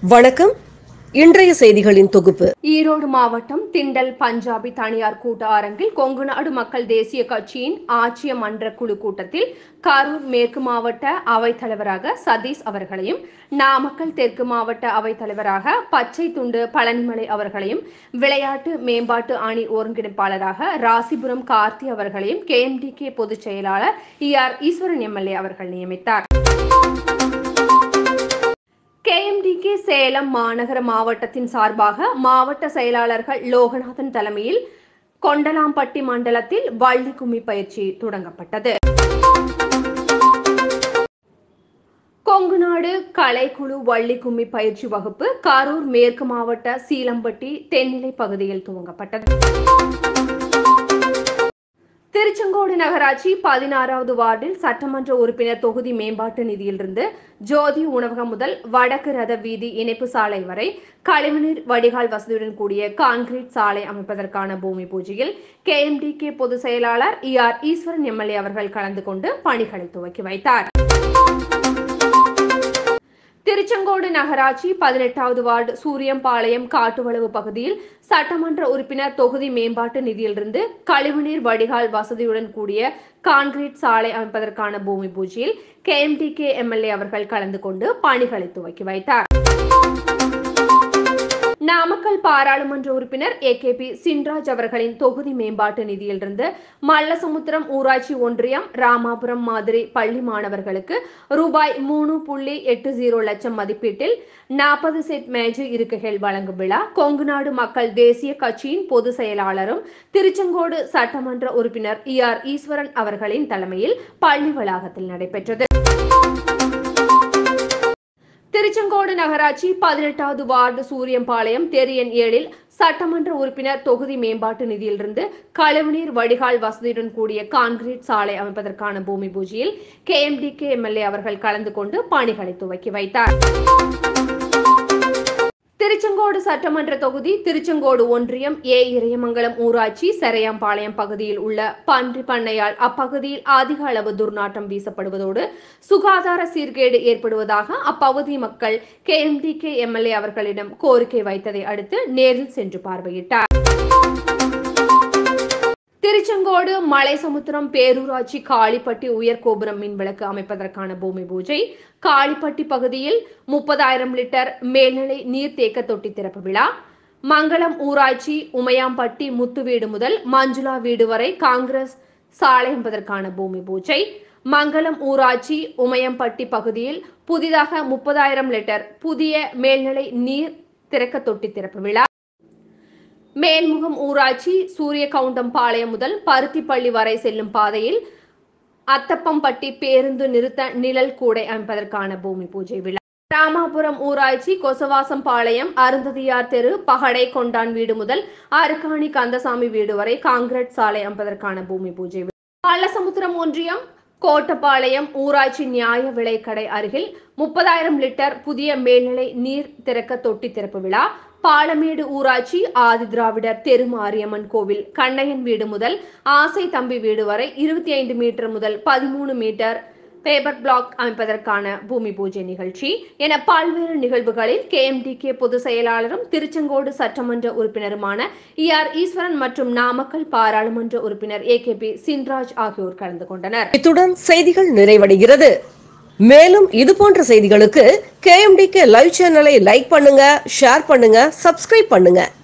வணக்கம் இன்றைய செய்திகளின் தொகுப்பு ஈரோடு மாவட்டம் திண்டல் பஞ்சாபி தனியார் கூட்ட அரங்கில் கொங்கு நாடு மக்கள் தேசிய கட்சியின் ஆட்சிய மன்ற குழு கூட்டத்தில் கரூர் மேற்கு மாவட்ட அவைத் தலைவராக சதீஷ் அவர்களையும் நாமக்கல் தெற்கு மாவட்ட அவைத் தலைவராக பச்சை துண்டு பழனிமலை அவர்களையும் விளையாட்டு மேம்பாட்டு அணி ஒருங்கிணைப்பாளராக ராசிபுரம் கார்த்தி அவர்களையும் கேஎம்டிகே பொதுச் செயலாளர் இ ஆர் ஈஸ்வரன் எம்எல்ஏ அவர்கள் நியமித்தார் கேஎம்டிகே சேலம் மாநகர மாவட்டத்தின் சார்பாக மாவட்ட செயலாளர்கள் லோகநாதன் தலைமையில் கொண்டலாம்பட்டி மண்டலத்தில் வள்ளி கும்மி பயிற்சி தொடங்கப்பட்டது கொங்குநாடு கலைக்குழு வள்ளி கும்மி பயிற்சி வகுப்பு கரூர் மேற்கு மாவட்ட சீலம்பட்டி தென்னிலை பகுதியில் துவங்கப்பட்டது திருச்செங்கோடு நகராட்சி பதினாறாவது வார்டில் சட்டமன்ற உறுப்பினர் தொகுதி மேம்பாட்டு நிதியிலிருந்து ஜோதி உணவகம் முதல் வடக்கு ரத வீதி இணைப்பு சாலை வரை கழிவுநீர் வடிகால் வசதியுடன் கூடிய கான்கிரீட் சாலை அமைப்பதற்கான பூமி பூஜையில் கேஎம்டிகே பொதுச் செயலாளர் இ ஆர் ஈஸ்வரன் எம்எல்ஏ அவர்கள் கலந்து கொண்டு பணிகளை துவக்கி வைத்தார் திருச்செங்கோடு நகராட்சி பதினெட்டாவது வார்டு சூரியம்பாளையம் காட்டுவளவு பகுதியில் சட்டமன்ற உறுப்பினர் தொகுதி மேம்பாட்டு நிதியிலிருந்து கழிவுநீர் வடிகால் வசதியுடன் கூடிய கான்கிரீட் சாலை அமைப்பதற்கான பூமி பூஜையில் கேஎம்டிகே எம்எல்ஏ அவர்கள் கலந்து கொண்டு பணிகளை துவக்கி வைத்தார் நாமக்கல் பாராளுமன்ற உறுப்பினர் ஏ கே பி சின்ராஜ் அவர்களின் தொகுதி மேம்பாட்டு நிதியிலிருந்து மல்லசமுத்திரம் ஊராட்சி ஒன்றியம் ராமாபுரம் மாதிரி பள்ளி மாணவர்களுக்கு ரூபாய் மூணு புள்ளி எட்டு ஜீரோ லட்சம் மதிப்பீட்டில் நாற்பது செட் மேஜை இருக்கைகள் வழங்கும் விழா கொங்குநாடு மக்கள் தேசிய கட்சியின் பொதுச் செயலாளரும் திருச்செங்கோடு சட்டமன்ற உறுப்பினர் இ ஆர் ஈஸ்வரன் அவர்களின் தலைமையில் பள்ளி வளாகத்தில் நடைபெற்றது திருச்செங்கோடு நகராட்சி பதினெட்டாவது வார்டு சூரியம்பாளையம் தெரு எண் ஏழில் சட்டமன்ற உறுப்பினர் தொகுதி மேம்பாட்டு நிதியிலிருந்து கழிவுநீர் வடிகால் வசதியுடன் கூடிய கான்கிரீட் சாலை அமைப்பதற்கான பூமி பூஜையில் கேஎம்டிகே எம்எல்ஏ அவர்கள் கலந்து கொண்டு பணிகளை துவக்கி வைத்தார் திருச்செங்கோடு சட்டமன்ற தொகுதி திருச்செங்கோடு ஒன்றியம் ஏ இறையமங்கலம் ஊராட்சி செரையாம்பாளையம் பகுதியில் உள்ள பன்றி பண்ணையால் அப்பகுதியில் அதிக அளவு துர்நாற்றம் வீசப்படுவதோடு சுகாதார சீர்கேடு ஏற்படுவதாக அப்பகுதி மக்கள் கேஎம்டிகே எம்எல்ஏ அவர்களிடம் கோரிக்கை வைத்ததை அடுத்து நேரில் சென்று பார்வையிட்டார் திருச்செங்கோடு மலைசமுத்திரம் பேரூராட்சி காளிப்பட்டி உயர்கோபுரம் மின்விளக்கு அமைப்பதற்கான பூமி பூஜை காளிப்பட்டி பகுதியில் முப்பதாயிரம் லிட்டர் மேல்நிலை நீர்த்தேக்க தொட்டி திறப்பு விழா மங்களம் ஊராட்சி உமையாம்பட்டி முத்துவீடு முதல் மஞ்சுளா வீடு வரை காங்கிரஸ் சாலை என்பதற்கான பூமி பூஜை மங்களம் ஊராட்சி உமையம்பட்டி பகுதியில் புதிதாக முப்பதாயிரம் லிட்டர் புதிய மேல்நிலை நீர் திறக்க தொட்டி திறப்பு விழா மேல்முகம் ஊராட்சி சூரியகவுண்டம்பாளையம் முதல் பருத்திப்பள்ளி வரை செல்லும் பாதையில் அத்தப்பம்பட்டி பேருந்து நிறுத்த நிழல் கூடை அமைப்பதற்கான பூமி பூஜை விழா ராமாபுரம் ஊராட்சி கொசவாசம்பாளையம் அருந்ததியார் தெரு பகடை கொண்டான் வீடு முதல் அருக்காணி கந்தசாமி வீடு வரை காங்கிரட் சாலை அமைப்பதற்கான பூமி பூஜை விழா பள்ளசமுத்திரம் ஒன்றியம் கோட்டப்பாளையம் ஊராட்சி நியாய விலைக்கடை அருகில் முப்பதாயிரம் லிட்டர் புதிய மேல்நிலை நீர் திறக்க தொட்டி திறப்பு விழா பாலமேடு ஊராட்சி ஆதி திராவிடர் தெரு மாரியம்மன் கோவில் கண்ணையன் வீடு முதல் ஆசை தம்பி வீடு வரை இருபத்தி ஐந்து மீட்டர் முதல் பதிமூணு மீட்டர் பேப்பர் பிளாக் அமைப்பதற்கான பூமி பூஜை நிகழ்ச்சி என பல்வேறு நிகழ்வுகளில் கேஎம்டிகே பொதுச் செயலாளரும் திருச்செங்கோடு சட்டமன்ற உறுப்பினருமான இ ஆர் ஈஸ்வரன் மற்றும் நாமக்கல் பாராளுமன்ற உறுப்பினர் ஏ கே பி சின்ராஜ் ஆகியோர் கலந்து கொண்டனர் இத்துடன் செய்திகள் நிறைவடைகிறது மேலும் இது போன்ற செய்திகளுக்கு கேஎம்டிகே லைவ் சேனலை லைக் பண்ணுங்க ஷேர் பண்ணுங்க சப்ஸ்கிரைப் பண்ணுங்க